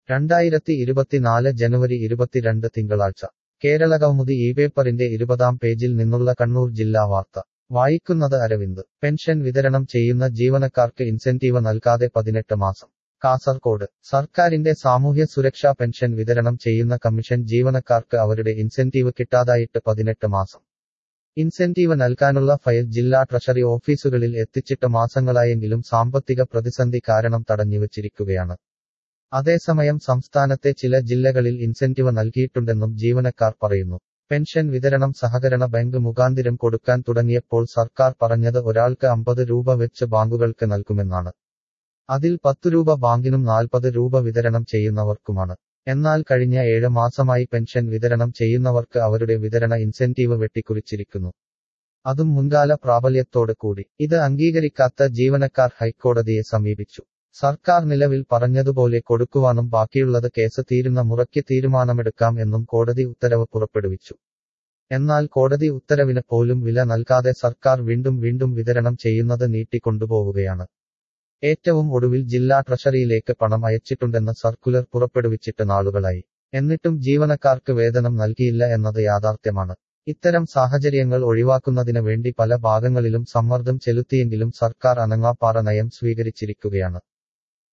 രണ്ടായിരത്തി ഇരുപത്തിനാല് ജനുവരി ഇരുപത്തിരണ്ട് തിങ്കളാഴ്ച കേരള കൗമുദി ഈ പേപ്പറിന്റെ ഇരുപതാം പേജിൽ നിന്നുള്ള കണ്ണൂർ ജില്ലാ വാർത്ത വായിക്കുന്നത് അരവിന്ദ് പെൻഷൻ വിതരണം ചെയ്യുന്ന ജീവനക്കാർക്ക് ഇൻസെന്റീവ് നൽകാതെ പതിനെട്ട് മാസം കാസർകോട് സർക്കാരിന്റെ സാമൂഹ്യ സുരക്ഷാ പെൻഷൻ വിതരണം ചെയ്യുന്ന കമ്മീഷൻ ജീവനക്കാർക്ക് അവരുടെ ഇൻസെന്റീവ് കിട്ടാതായിട്ട് പതിനെട്ട് മാസം ഇൻസെന്റീവ് നൽകാനുള്ള ഫയൽ ജില്ലാ ട്രഷറി ഓഫീസുകളിൽ എത്തിച്ചിട്ട് മാസങ്ങളായെങ്കിലും സാമ്പത്തിക പ്രതിസന്ധി കാരണം തടഞ്ഞുവച്ചിരിക്കുകയാണ് അതേസമയം സംസ്ഥാനത്തെ ചില ജില്ലകളിൽ ഇൻസെന്റീവ് നൽകിയിട്ടുണ്ടെന്നും ജീവനക്കാർ പറയുന്നു പെൻഷൻ വിതരണം സഹകരണ ബാങ്ക് മുഖാന്തിരം കൊടുക്കാൻ തുടങ്ങിയപ്പോൾ സർക്കാർ പറഞ്ഞത് ഒരാൾക്ക് അമ്പത് രൂപ വെച്ച് ബാങ്കുകൾക്ക് നൽകുമെന്നാണ് അതിൽ പത്തു രൂപ ബാങ്കിനും നാൽപ്പത് രൂപ വിതരണം ചെയ്യുന്നവർക്കുമാണ് എന്നാൽ കഴിഞ്ഞ ഏഴ് മാസമായി പെൻഷൻ വിതരണം ചെയ്യുന്നവർക്ക് അവരുടെ വിതരണ ഇൻസെന്റീവ് വെട്ടിക്കുറിച്ചിരിക്കുന്നു അതും മുൻകാല പ്രാബല്യത്തോട് കൂടി ഇത് അംഗീകരിക്കാത്ത ജീവനക്കാർ ഹൈക്കോടതിയെ സമീപിച്ചു സർക്കാർ നിലവിൽ പറഞ്ഞതുപോലെ കൊടുക്കുവാനും ബാക്കിയുള്ളത് കേസ് തീരുന്ന മുറയ്ക്ക് തീരുമാനമെടുക്കാം എന്നും കോടതി ഉത്തരവ് പുറപ്പെടുവിച്ചു എന്നാൽ കോടതി ഉത്തരവിന് പോലും വില നൽകാതെ സർക്കാർ വീണ്ടും വീണ്ടും വിതരണം ചെയ്യുന്നത് നീട്ടിക്കൊണ്ടുപോവുകയാണ് ഏറ്റവും ഒടുവിൽ ജില്ലാ ട്രഷറിയിലേക്ക് പണം അയച്ചിട്ടുണ്ടെന്ന് സർക്കുലർ പുറപ്പെടുവിച്ചിട്ട് നാളുകളായി എന്നിട്ടും ജീവനക്കാർക്ക് വേതനം നൽകിയില്ല എന്നത് യാഥാർത്ഥ്യമാണ് ഇത്തരം സാഹചര്യങ്ങൾ ഒഴിവാക്കുന്നതിന് വേണ്ടി പല ഭാഗങ്ങളിലും സമ്മർദ്ദം ചെലുത്തിയെങ്കിലും സർക്കാർ അനങ്ങാപ്പാറ നയം സ്വീകരിച്ചിരിക്കുകയാണ്